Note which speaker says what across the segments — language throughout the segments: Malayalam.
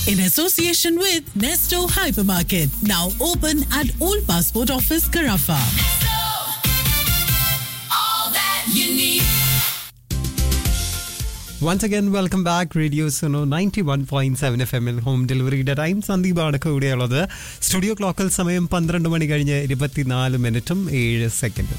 Speaker 1: in association with Nesto Hypermarket, now open at Old Passport Office, Carafa.
Speaker 2: all that you need.
Speaker 3: Once again welcome back radio Suno ninety one point seven F എമ്മിൽ ഹോം ഡെലിവറിയുടെ ടൈം സന്ദീപാണ് കൂടെയുള്ളത് സ്റ്റുഡിയോ ക്ലോക്കിൽ സമയം പന്ത്രണ്ട് മണി കഴിഞ്ഞ് ഇരുപത്തിനാല് മിനിറ്റും ഏഴ് സെക്കൻഡും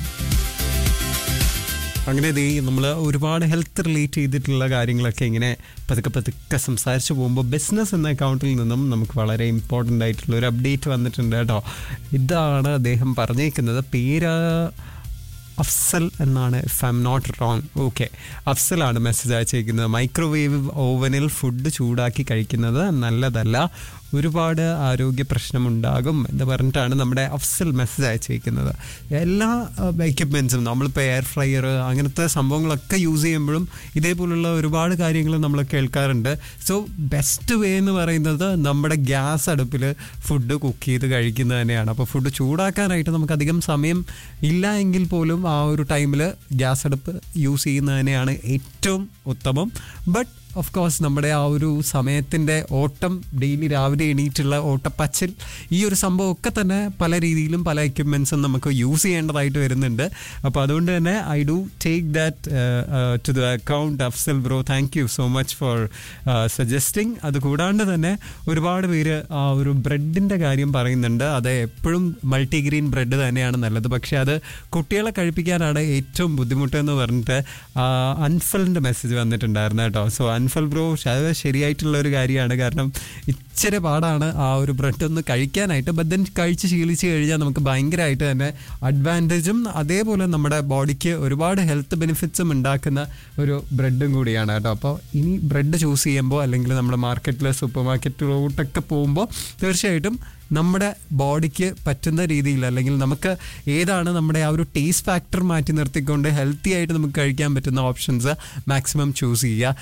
Speaker 3: അങ്ങനെ ദേ നമ്മൾ ഒരുപാട് ഹെൽത്ത് റിലേറ്റ് ചെയ്തിട്ടുള്ള കാര്യങ്ങളൊക്കെ ഇങ്ങനെ പതുക്കെ പതുക്കെ സംസാരിച്ച് പോകുമ്പോൾ ബിസിനസ് എന്ന അക്കൗണ്ടിൽ നിന്നും നമുക്ക് വളരെ ഇമ്പോർട്ടൻ്റ് ആയിട്ടുള്ള ഒരു അപ്ഡേറ്റ് വന്നിട്ടുണ്ട് കേട്ടോ ഇതാണ് അദ്ദേഹം പറഞ്ഞേക്കുന്നത് പേര് അഫ്സൽ എന്നാണ് if I'm not wrong okay അഫ്സലാണ് മെസ്സേജ് അയച്ചേക്കുന്നത് മൈക്രോവേവ് ഓവനിൽ ഫുഡ് ചൂടാക്കി കഴിക്കുന്നത് നല്ലതല്ല ഒരുപാട് ആരോഗ്യ പ്രശ്നമുണ്ടാകും എന്ന് പറഞ്ഞിട്ടാണ് നമ്മുടെ അഫ്സൽ മെസ്സേജ് അയച്ചേക്കുന്നത് എല്ലാ എക്യുപ്മെൻസും നമ്മളിപ്പോൾ എയർ ഫ്രയർ അങ്ങനത്തെ സംഭവങ്ങളൊക്കെ യൂസ് ചെയ്യുമ്പോഴും ഇതേപോലുള്ള ഒരുപാട് കാര്യങ്ങൾ നമ്മൾ കേൾക്കാറുണ്ട് സോ ബെസ്റ്റ് വേ എന്ന് പറയുന്നത് നമ്മുടെ ഗ്യാസ് അടുപ്പിൽ ഫുഡ് കുക്ക് ചെയ്ത് കഴിക്കുന്നത് തന്നെയാണ് അപ്പോൾ ഫുഡ് ചൂടാക്കാനായിട്ട് നമുക്ക് അധികം സമയം ഇല്ല എങ്കിൽ പോലും ആ ഒരു ടൈമിൽ ഗ്യാസ് അടുപ്പ് യൂസ് ചെയ്യുന്നത് തന്നെയാണ് ഏറ്റവും ഉത്തമം ബട്ട് ഓഫ് കോഴ്സ് നമ്മുടെ ആ ഒരു സമയത്തിൻ്റെ ഓട്ടം ഡെയിലി രാവിലെ എണീറ്റുള്ള ഓട്ടപ്പച്ചിൽ ഈ ഒരു സംഭവം ഒക്കെ തന്നെ പല രീതിയിലും പല എക്യുപ്മെൻസും നമുക്ക് യൂസ് ചെയ്യേണ്ടതായിട്ട് വരുന്നുണ്ട് അപ്പോൾ അതുകൊണ്ട് തന്നെ I do take that to the account Afsal bro thank you so much for suggesting അത് കൂടാണ്ട് തന്നെ ഒരുപാട് പേര് ആ ഒരു ബ്രെഡിൻ്റെ കാര്യം പറയുന്നുണ്ട് അത് എപ്പോഴും മൾട്ടിഗ്രെയിൻ ബ്രെഡ് തന്നെയാണ് നല്ലത് പക്ഷേ അത് കുട്ടികളെ കഴിപ്പിക്കാനാണ് ഏറ്റവും ബുദ്ധിമുട്ട് എന്ന് പറഞ്ഞിട്ട് അൻഫലിൻ്റെ മെസ്സേജ് വന്നിട്ടുണ്ടായിരുന്നു കേട്ടോ സോ അൻഫൽ ബ്രോ അത് ശരിയായിട്ടുള്ള ഒരു കാര്യമാണ് കാരണം ഇച്ചിരി പാടാണ് ആ ഒരു ബ്രെഡ് ഒന്ന് കഴിക്കാനായിട്ട് ബട്ട് ദെൻ കഴിച്ച് ശീലിച്ച് കഴിഞ്ഞാൽ നമുക്ക് ഭയങ്കരമായിട്ട് തന്നെ അഡ്വാൻറ്റേജും അതേപോലെ നമ്മുടെ ബോഡിക്ക് ഒരുപാട് ഹെൽത്ത് ബെനിഫിറ്റ്സും ഉണ്ടാക്കുന്ന ഒരു ബ്രെഡും കൂടിയാണ് കേട്ടോ അപ്പോൾ ഇനി ബ്രെഡ് ചൂസ് ചെയ്യുമ്പോൾ അല്ലെങ്കിൽ നമ്മുടെ മാർക്കറ്റിൽ സൂപ്പർ മാർക്കറ്റിലോട്ടൊക്കെ പോകുമ്പോൾ തീർച്ചയായിട്ടും നമ്മുടെ ബോഡിക്ക് പറ്റുന്ന രീതിയിൽ അല്ലെങ്കിൽ നമുക്ക് ഏതാണ് നമ്മുടെ ആ ഒരു ടേസ്റ്റ് ഫാക്ടർ മാറ്റി നിർത്തിക്കൊണ്ട് ഹെൽത്തി ആയിട്ട് നമുക്ക് കഴിക്കാൻ പറ്റുന്ന ഓപ്ഷൻസ് മാക്സിമം ചൂസ് ചെയ്യുക